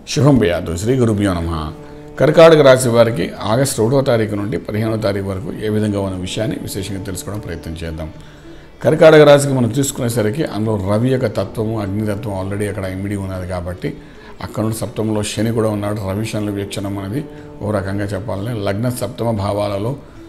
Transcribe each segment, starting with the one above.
శుభం భయాదు శ్రీ గురుభ్యో నమ కర్కాటక రాశి వారికి ఆగస్టు ఒకటో తారీఖు నుండి పదిహేనో తారీఖు వరకు ఏ విధంగా ఉన్న విషయాన్ని విశేషంగా తెలుసుకోవడం ప్రయత్నం చేద్దాం కర్కాటక రాశికి మనం తీసుకునేసరికి అందులో రవి యొక్క తత్వము అగ్నితత్వం ఆల్రెడీ అక్కడ ఇమిడి ఉన్నది కాబట్టి అక్కడ నుండి సప్తమంలో శని కూడా ఉన్నాడు రవి శనుల వీక్షణం అనేది ఓ రకంగా చెప్పాలని లగ్న సప్తమ భావాలలో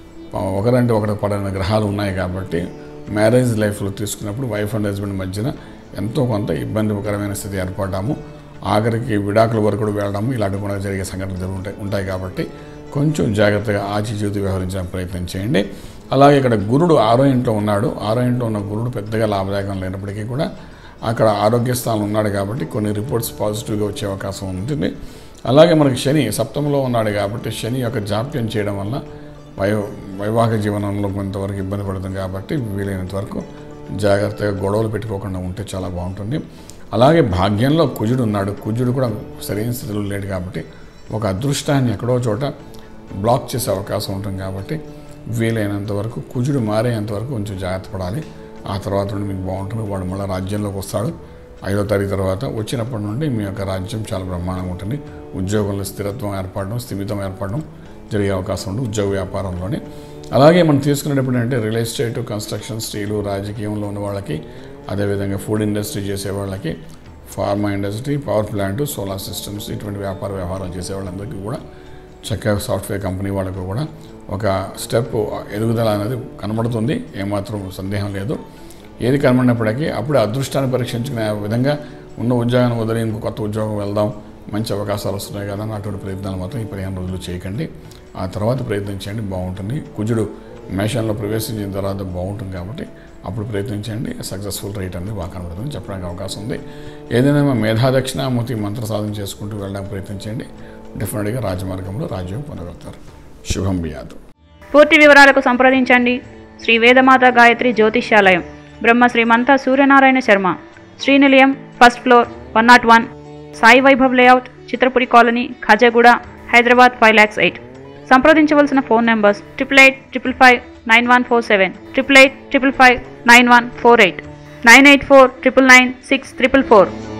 ఒకరంటే ఒకటి పడిన గ్రహాలు ఉన్నాయి కాబట్టి మ్యారేజ్ లైఫ్లో తీసుకున్నప్పుడు వైఫ్ అండ్ హస్బెండ్ మధ్యన ఎంతో కొంత ఇబ్బందికరమైన స్థితి ఏర్పడ్డాము ఆఖరికి విడాకుల వరకు కూడా వెళ్ళడము ఇలాంటి కూడా జరిగే సంఘటనలు జరుగుతాయి ఉంటాయి కాబట్టి కొంచెం జాగ్రత్తగా ఆచిచూతి వ్యవహరించడానికి ప్రయత్నం చేయండి అలాగే ఇక్కడ గురుడు ఆరో ఇంట్లో ఉన్నాడు ఆరో ఇంట్లో ఉన్న గురుడు పెద్దగా లాభదాయకం లేనప్పటికీ కూడా అక్కడ ఆరోగ్య స్థానం ఉన్నాడు కాబట్టి కొన్ని రిపోర్ట్స్ పాజిటివ్గా వచ్చే అవకాశం ఉంటుంది అలాగే మనకి శని సప్తమంలో ఉన్నాడు కాబట్టి శని యొక్క జాప్యం చేయడం వల్ల వై వైవాహిక జీవనంలో కొంతవరకు ఇబ్బంది పడుతుంది కాబట్టి వీలైనంత వరకు జాగ్రత్తగా గొడవలు పెట్టుకోకుండా ఉంటే చాలా బాగుంటుంది అలాగే భాగ్యంలో కుజుడు ఉన్నాడు కుజుడు కూడా సరైన స్థితిలో లేడు కాబట్టి ఒక అదృష్టాన్ని ఎక్కడో చోట బ్లాక్ చేసే అవకాశం ఉంటుంది కాబట్టి వీలైనంత వరకు కుజుడు మారేంత వరకు కొంచెం జాగ్రత్త పడాలి ఆ తర్వాత నుండి మీకు బాగుంటుంది వాడు మళ్ళీ రాజ్యంలోకి వస్తాడు ఐదో తారీఖు తర్వాత వచ్చినప్పటి నుండి మీ యొక్క రాజ్యం చాలా బ్రహ్మాండంగా ఉంటుంది ఉద్యోగంలో స్థిరత్వం ఏర్పడడం స్థిమితం ఏర్పడడం జరిగే అవకాశం ఉంది ఉద్యోగ వ్యాపారంలోనే అలాగే మనం తీసుకునేటప్పుడు అంటే రియల్ ఎస్టేట్ కన్స్ట్రక్షన్ స్టీలు రాజకీయంలో ఉన్న వాళ్ళకి అదేవిధంగా ఫుడ్ ఇండస్ట్రీ చేసే వాళ్ళకి pharma industry power plant solar systems ఇటువంటి వ్యాపార వ్యవహారం చేసే వాళ్ళందరికీ కూడా చక్కగా సాఫ్ట్వేర్ కంపెనీ వాళ్ళకు కూడా ఒక స్టెప్ ఎదుగుదల అనేది కనబడుతుంది ఏమాత్రం సందేహం లేదు ఏది కనబడినప్పటికీ అప్పుడు అదృష్టాన్ని పరీక్షించుకునే విధంగా ఉన్న ఉద్యోగాన్ని వదిలి ఇంకో కొత్త ఉద్యోగం వెళ్దాం మంచి అవకాశాలు వస్తున్నాయి కదా అని అటువంటి ప్రయత్నాలు మాత్రం ఈ పదిహేను రోజులు చేయకండి ఆ తర్వాత ప్రయత్నం చేయండి బాగుంటుంది కుజుడు మేషంలో ప్రవేశించిన తర్వాత బాగుంటుంది కాబట్టి అప్పుడు ప్రయత్నించండి సక్సెస్ఫుల్ రేట్ అనేది బాగా కనబడుతుంది చెప్పడానికి అవకాశం ఉంది ఏదైనా మేధా దక్షిణామూర్తి మంత్ర సాధన చేసుకుంటూ వెళ్ళడానికి ప్రయత్నించండి డెఫినెట్గా రాజమార్గంలో రాజ్యం పొందగలుగుతారు శుభం బియాదు పూర్తి వివరాలకు సంప్రదించండి శ్రీ వేదమాత గాయత్రి జ్యోతిష్యాలయం Brahma Srimantha Suryanarayana Sharma Srinilayam first floor one nought one Sai Vaibhav layout Chitrapuri colony Khajaguda Hyderabad five lakhs eight సంప్రదించవలసిన phone numbers triple eight triple five nine one four seven triple eight triple five nine one four eight nine eight four triple nine six triple four